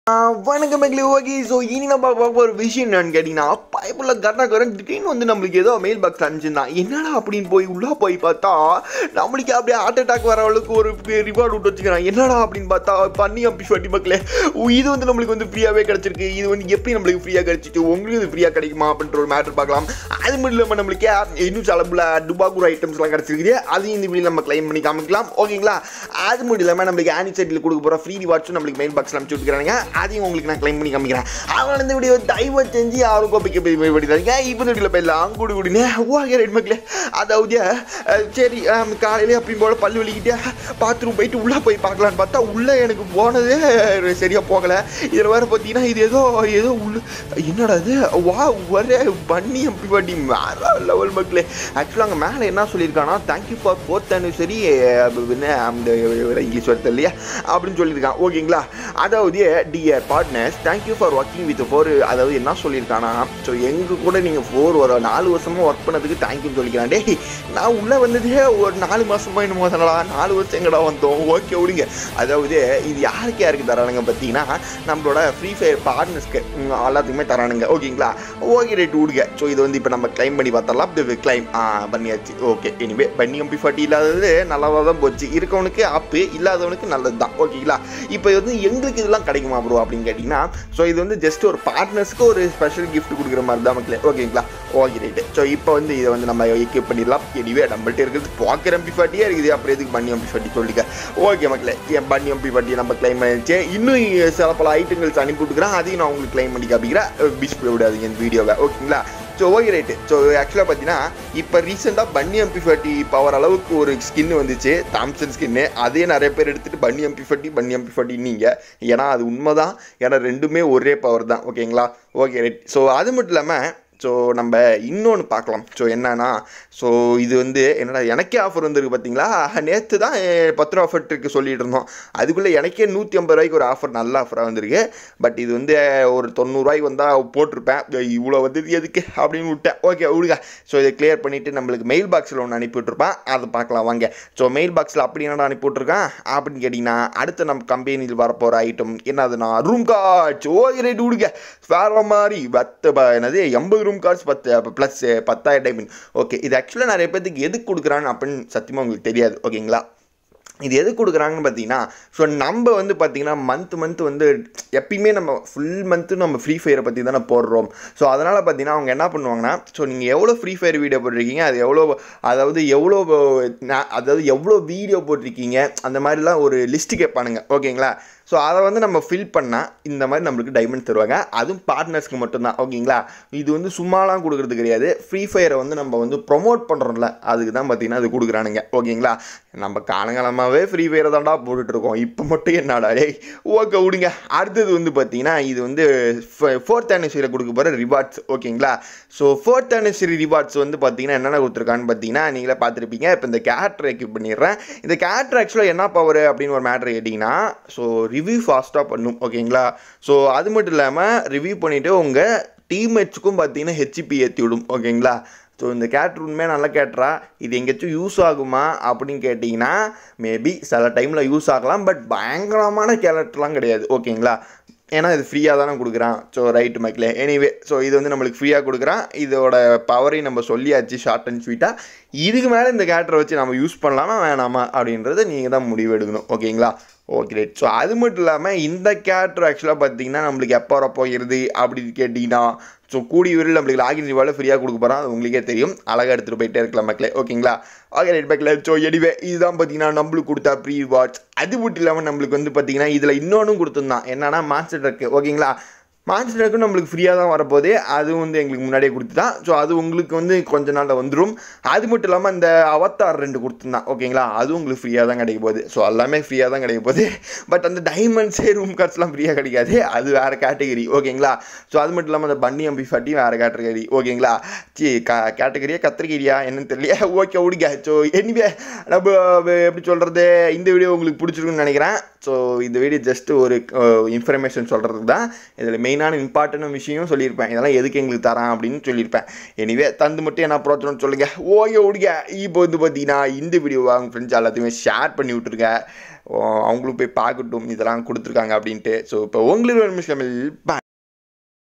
ஆ, வணக்கம் மக்களே okay so இனி நம்ம பார்க்க ஒரு விஷயம் என்னன்னு கேட்டிங்கன்னா பைப்பில் கர்நாகரன் திடீர்னு வந்து நம்மளுக்கு ஏதோ மெயில் பாக்ஸ் அனுப்பிச்சிருந்தான் என்னடா அப்படின்னு போய் உள்ளே போய் பார்த்தா நம்மளுக்கு அப்படியே ஹார்ட் அட்டாக் வர அளவுக்கு ஒரு ரிவார்டு விட்டு வச்சுக்கிறான் என்னடா அப்படின்னு பார்த்தா பண்ணி அப்படி சொல்லி மக்களே உ, இது வந்து நம்மளுக்கு வந்து ஃப்ரீயாகவே கிடச்சிருக்கு இது வந்து எப்படி நம்மளுக்கு ஃப்ரீயாக கிடச்சிச்சு உங்களுக்கு இது ஃப்ரீயாக கிடைக்குமா அப்படின்ற ஒரு மேட்டர் பார்க்கலாம் அது மட்டும் இல்லாமல் நம்மளுக்கு இன்னும் சில பல டுபாக்கூர் ஐட்டம்ஸ்லாம் கிடச்சிருக்குது அதையும் இந்த வீடியோ நம்ம கிளைம் பண்ணி காமிக்கலாம் ஓகேங்களா அது மட்டும் இல்லாமல் நம்மளுக்கு ஆனி சைட்டில் கொடுக்க போகிற ஃப்ரீ ரிவார்ட்ஸும் நம்மளுக்கு மெயில் பாக்ஸில் அனுப்பிச்சு விட்டுக்கிறாங்க அதையும் உங்களுக்கு நான் கிளைம் பண்ணி காமிக்கிறேன் அவன் இந்த வீடியோ தயவு செஞ்சு யாரும் கோப்பிக்க போய் படிக்கிறாங்க இப்போ இந்த வீடியோவில் போயிடலாம் கூடு கூடினே ஓகே ரெண்டு மக்களே அதாவது அஹ், சரி அஹ், காலையிலே அப்படி போல பல்லு வலிக்கிட்டே பாத்ரூம் போயிட்டு உள்ளே போய் பார்க்கலான்னு பார்த்தா உள்ளே எனக்கு போனதே சரியாக போகலை இதில் வேறு பார்த்தீங்கன்னா இது ஏதோ ஏதோ உள்ள என்னடா இது வா ஒரே பண்ணி அப்படி பாட்டி வேற லெவல் மக்களே ஆக்சுவலாக அங்கே மேலே என்ன சொல்லியிருக்கானா தேங்க்யூ ஃபார் ஃபோர்த் அனிவர்சரி என்ன அந்த இங்கிலீஷ் வார்த்தை இல்லையா அப்படின்னு சொல்லியிருக்கான் ஓகேங்களா அதாவது dear partners thank you for working with four அதாவது என்ன சொல்லியிருக்கானா ஸோ எங்கள் கூட நீங்கள் ஃபோர் ஒரு நாலு வருஷமாக ஒர்க் பண்ணதுக்கு தேங்க்யூன்னு சொல்லிக்கிறான் டேய் நான் உள்ளே வந்ததே ஒரு நாலு மாதமாக என்னமோ தானடா நாலு வருஷம் எங்கடா வந்தோம் ஓகே விடுங்க அதாவது இது யாருக்கு யாருக்கு தரானுங்க பார்த்தீங்கன்னா நம்மளோட ஃப்ரீ ஃபயர் பார்ட்னர்ஸ்க்கு எல்லாத்துக்குமே தரானுங்க ஓகேங்களா ஓகே ரேட் விடுங்க ஸோ இது வந்து இப்போ நம்ம கிளைம் பண்ணி பார்த்தரலாம் கிளைம் பண்ணியாச்சு ஓகே எனிவே பண்ணி எம்பி ஃபார்ட்டி இல்லாதது நல்லாவாக தான் போச்சு இருக்கவனுக்கு ஆப்பு இல்லாதவனுக்கு நல்லது தான் ஓகேங்களா இப்போ வந்து எங்களுக்கு இதெல்லாம் கிடைக்குமா ப்ரோ அப்படின்னு கேட்டிங்கன்னா ஸோ இது வந்து ஜஸ்ட் ஒரு பார்ட்னர்ஸ்க்கு ஒரு ஸ்பெஷல் gift கொடுக்குற மாதிரி தான் மக்களே ஓகேங்களா ஓகே ரைட்டு ஸோ இப்போ வந்து இதை வந்து நம்ம எக்யூப் பண்ணிடலாம் எனிவே நம்மள்ட்ட இருக்கிறது பாக்கர் எம்பி ஃபார்ட்டியே இருக்குது அப்புறம் எதுக்கு பண்ணி எம்பி ஃபார்ட்டி சொல்லிக்க ஓகே மக்களே என் பண்ணி எம்பி ஃபார்ட்டி நம்ம கிளைம் பண்ணிச்சு இன்னும் சில பல ஐட்டங்கள்ஸ் அனுப்பி விட்டுக்கிறேன் அதையும் நான் உங்களுக்கு கிளைம் பண்ணி காப்பிக்கிறேன் பிஸ் விடாதீங்க இந்த வீடியோவை ஓகேங்களா ஸோ ஓகே ரைட்டு ஸோ ஆக்சுவலாக பார்த்தீங்கன்னா இப்போ ரீசெண்டாக பன்னி எம்பி ஃபார்ட்டி பவர் அளவுக்கு ஒரு ஸ்கின் வந்துச்சு தாம்சன் ஸ்கின்னு அதே நிறைய பேர் எடுத்துகிட்டு பன்னி எம்பி ஃபார்ட்டி பன்னி எம்பி ஃபார்ட்டின்னீங்க ஏன்னா அது உண்மை தான் ஏன்னா ரெண்டுமே ஒரே பவர் தான் ஓகேங்களா ஓகே ரைட் ஸோ அது மட்டும் இல்லாமல் ஸோ நம்ம இன்னொன்று பார்க்கலாம் ஸோ என்னன்னா ஸோ இது வந்து என்னடா எனக்கே ஆஃபர் வந்திருக்கு பார்த்தீங்களா நேற்று தான் அஹ், பத்து ரூபா ஆஃபர் இருக்கு சொல்லிட்டு இருந்தோம் அதுக்குள்ளே எனக்கே நூற்றி ஐம்பது ரூபாய்க்கு ஒரு ஆஃபர் நல்ல ஆஃபராக வந்திருக்கு பட் இது வந்து ஒரு தொண்ணூறுரூவாய்க்கு வந்தால் போட்டிருப்பேன் இவ்வளோ வந்தது எதுக்கு அப்படின்னு விட்டேன் ஓகே விடுங்க ஸோ இதை கிளியர் பண்ணிவிட்டு நம்மளுக்கு மெயில் பாக்ஸில் ஒன்று அனுப்பி விட்ருப்பேன் அதை பார்க்கலாம் வாங்க ஸோ மெயில் பாக்ஸில் அப்படி என்னடா அனுப்பி விட்ருக்கான் அப்படின்னு கேட்டிங்கன்னா அடுத்து நம்ம கம்பெனியில் வரப்போகிற ஐட்டம் என்னதுன்னா ரூம் கார்ட்ஸ் ஓகே ரைட் விடுங்க வேற மாதிரி பத்து ப- என்னது எண்பது ரூம் கார்ட்ஸ் பத்து ப்ளஸ் பத்தாயிரம் டைமண்ட் ஓகே இது ஆக்சுவலாக நிறைய பேருக்கு எதுக்கு கொடுக்குறான்னு அப்படின்னு சத்தியமாக உங்களுக்கு தெரியாது ஓகேங்களா இது எது கொடுக்குறாங்கன்னு பார்த்தீங்கன்னா ஸோ நம்ம வந்து பார்த்தீங்கன்னா மந்த் மந்த் வந்து எப்பயுமே நம்ம ஃபுல் மந்த்து நம்ம ஃப்ரீ ஃபயரை பற்றி தானே போடுறோம் ஸோ அதனால் பார்த்தீங்கன்னா அவங்க என்ன பண்ணுவாங்கன்னா ஸோ நீங்கள் எவ்வளோ ஃப்ரீ ஃபயர் வீடியோ போட்டிருக்கீங்க அது எவ்வளோ அதாவது எவ்வளோ நா- அதாவது எவ்வளோ வீடியோ போட்டிருக்கீங்க அந்த மாதிரிலாம் ஒரு லிஸ்ட்டு கேட்பானுங்க ஓகேங்களா ஸோ அதை வந்து நம்ம ஃபில் பண்ணால் இந்த மாதிரி நம்மளுக்கு டைமண்ட் தருவாங்க அதுவும் பார்ட்னர்ஸ்க்கு மட்டும்தான் ஓகேங்களா இது வந்து சும்மாலாம் கொடுக்குறது கிடையாது ஃப்ரீ ஃபயரை வந்து நம்ம வந்து ப்ரொமோட் பண்ணுறோம்ல அதுக்கு தான் பார்த்தீங்கன்னா அது கொடுக்குறானுங்க ஓகேங்களா நம்ம காலங்காலமாகவே ஃப்ரீ ஃபயரை தான்டா போட்டுட்ருக்கோம் இப்போ மட்டும் என்னடா டேய் ஓகே விடுங்க அடுத்தது வந்து பார்த்தீங்கன்னா இது வந்து ஃபோர்த் ஆனிவர்சரியில் கொடுக்க போகிற ரிவார்ட்ஸ் ஓகேங்களா ஸோ ஃபோர்த் ஆனிவர்சரி ரிவார்ட்ஸ் வந்து பார்த்தீங்கன்னா என்னென்ன கொடுத்துருக்கான்னு பார்த்தீங்கன்னா நீங்களே பார்த்துருப்பீங்க இப்போ இந்த கேரக்டர் எக்யூப் பண்ணிடுறேன் இந்த கேரக்டர் ஆக்சுவலாக என்ன பவர் அப்படின்னு ஒரு மேட்ரு கேட்டிங்கன்னா ஸோ ரிவ்யூ ஃபாஸ்ட்டாக பண்ணும் ஓகேங்களா ஸோ அது மட்டும் இல்லாமல் ரிவ்யூ பண்ணிவிட்டு உங்கள் டீம்மேட்ஸுக்கும் பார்த்தீங்கன்னா ஹெச்பி ஏற்றி விடும் ஓகேங்களா ஸோ இந்த கேரக்டர் உண்மையாக நல்ல கேரக்டரா இது எங்கேயாச்சும் யூஸ் ஆகுமா அப்படின்னு கேட்டிங்கன்னா மேபி சில டைமில் யூஸ் ஆகலாம் பட் பயங்கரமான கேரக்டர்லாம் கிடையாது ஓகேங்களா ஏன்னா இது ஃப்ரீயாக தானே கொடுக்குறான் ஸோ ரைட் மக்களே எனிவே ஸோ இது வந்து நம்மளுக்கு ஃப்ரீயாக கொடுக்குறான் இதோட பவரையும் நம்ம சொல்லியாச்சு ஷார்ட் அண்ட் ஸ்வீட்டாக இதுக்கு மேலே இந்த கேரக்டரை வச்சு நம்ம யூஸ் பண்ணலாமா வேணாமா அப்படின்றத நீங்கள் தான் முடிவு எடுக்கணும் ஓகேங்களா ஓகே ரைட் ஸோ அது மட்டும் இல்லாமல் இந்த கேரக்டர் ஆக்சுவலாக பார்த்தீங்கன்னா நம்மளுக்கு எப்போ வரப்போகிறது அப்படின்னு கேட்டிங்கன்னா ஸோ கூடிய விரைவில் நம்மளுக்கு லாகின் ரிவார்டு ஃப்ரீயாக கொடுக்க போகிறோம் அது உங்களுக்கே தெரியும் அழகாக எடுத்துகிட்டு போயிட்டே இருக்கலாம் மக்களே ஓகேங்களா ஓகே ரைட் மக்களே ஸோ எடிவே இதுதான் பார்த்தீங்கன்னா நம்மளுக்கு கொடுத்தா ப்ரீ வாட்ச் அது மட்டும் இல்லாமல் நம்மளுக்கு வந்து பார்த்தீங்கன்னா இதில் இன்னொன்றும் கொடுத்துருந்தான் என்னன்னா மாஸ்டர் ட்ரக்கு ஓகேங்களா மான்ஸ்டர் ட்ரக்கும் நம்மளுக்கு ஃப்ரீயாக தான் வரப்போகுது அதுவும் வந்து எங்களுக்கு முன்னாடியே கொடுத்துட்டான் ஸோ அது உங்களுக்கு வந்து கொஞ்ச நாளில் வந்துடும் அது மட்டும் இல்லாமல் இந்த அவத்தார் ரெண்டு கொடுத்துருந்தான் ஓகேங்களா அதுவும் உங்களுக்கு ஃப்ரீயாக தான் கிடைக்க போகுது ஸோ எல்லாமே ஃப்ரீயாக தான் கிடைக்க போகுது பட் அந்த டைமண்ட்ஸே ரூம் கார்ட்ஸ்லாம் ஃப்ரீயாக கிடைக்காது அது வேறு கேட்டகரி ஓகேங்களா ஸோ அது மட்டும் இல்லாமல் அந்த பன்னி எம்பி ஃபார்ட்டி வேறு கேட்டகரி ஓகேங்களா சி க கேட்டகரியா கத்திரிக்கரியா என்னன்னு தெரியல ஓகே விடுங்க ஸோ எனிவே நம்ம அஹ், எப்படி சொல்கிறது இந்த வீடியோ உங்களுக்கு பிடிச்சிருக்குன்னு நினைக்கிறேன் ஸோ இந்த வீடியோ ஜஸ்ட் ஒரு இன்ஃபர்மேஷன் சொல்கிறதுக்கு தான் இதில் மெயினாக மெயினான இம்பார்ட்டன்ட் விஷயம் சொல்லியிருப்பேன் இதெல்லாம் எதுக்கு எங்களுக்கு தரான் அப்படின்னு சொல்லியிருப்பேன் எனிவே தந்து மட்டும் என்ன பிரோஜனம் சொல்லுங்க ஓகே ஓடிங்க இப்போ வந்து பார்த்தீங்கன்னா இந்த வீடியோவை அவங்க ஃப்ரெண்ட்ஸ் எல்லாத்தையுமே ஷேர் பண்ணி விட்ருங்க அவங்களும் போய் பார்க்கட்டும் இதெல்லாம் கொடுத்துருக்காங்க அப்படின்ட்டு ஸோ இப்போ உங்களுக்கு ஒரு நிமிஷம் பாய்